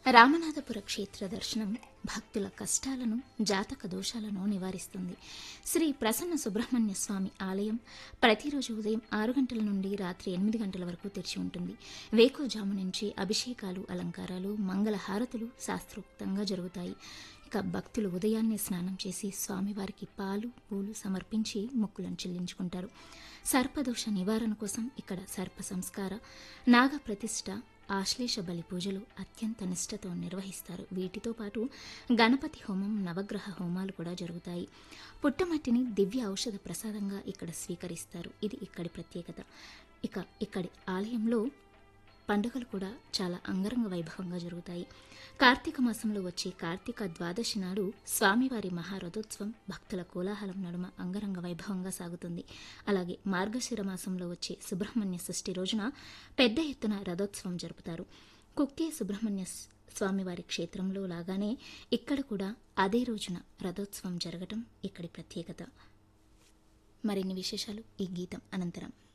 రామనాథపుర క్షేత్ర దర్శనం భక్తుల కష్టాలను జాతక దోషాలను నివారిస్తుంది శ్రీ ప్రసన్న సుబ్రహ్మణ్య స్వామి ఆలయం ప్రతిరోజు ఉదయం ఆరు గంటల నుండి రాత్రి ఎనిమిది గంటల వరకు తెరిచి ఉంటుంది వేకోజాము నుంచి అభిషేకాలు అలంకారాలు మంగళ హారతులు శాస్త్రోక్తంగా జరుగుతాయి ఇక భక్తులు ఉదయాన్నే స్నానం చేసి స్వామివారికి పాలు పూలు సమర్పించి మొక్కులను చెల్లించుకుంటారు సర్పదోష నివారణ కోసం ఇక్కడ సర్ప సంస్కార నాగ ప్రతిష్ఠ ఆశ్లేష బలి పూజలు అత్యంత నిష్ఠతో నిర్వహిస్తారు వీటితో పాటు గణపతి హోమం నవగ్రహ హోమాలు కూడా జరుగుతాయి పుట్టమట్టిని దివ్య ఔషధ ప్రసాదంగా ఇక్కడ స్వీకరిస్తారు ఇది ఇక్కడి ప్రత్యేకత ఇక ఇక్కడి ఆలయంలో పండుగలు కూడా చాలా అంగరంగ వైభవంగా జరుగుతాయి కార్తీక మాసంలో వచ్చే కార్తీక ద్వాదశి నాడు స్వామివారి మహారథోత్సవం భక్తుల కోలాహలం నడుమ అంగరంగ వైభవంగా సాగుతుంది అలాగే మార్గశిర మాసంలో వచ్చే సుబ్రహ్మణ్య షష్ఠి రోజున పెద్ద ఎత్తున రథోత్సవం జరుపుతారు కుక్కే సుబ్రహ్మణ్య స్- స్వామివారి క్షేత్రంలో లాగానే ఇక్కడ కూడా అదే రోజున రథోత్సవం జరగటం ఇక్కడి ప్రత్యేకత మరిన్ని విశేషాలు ఈ గీతం అనంతరం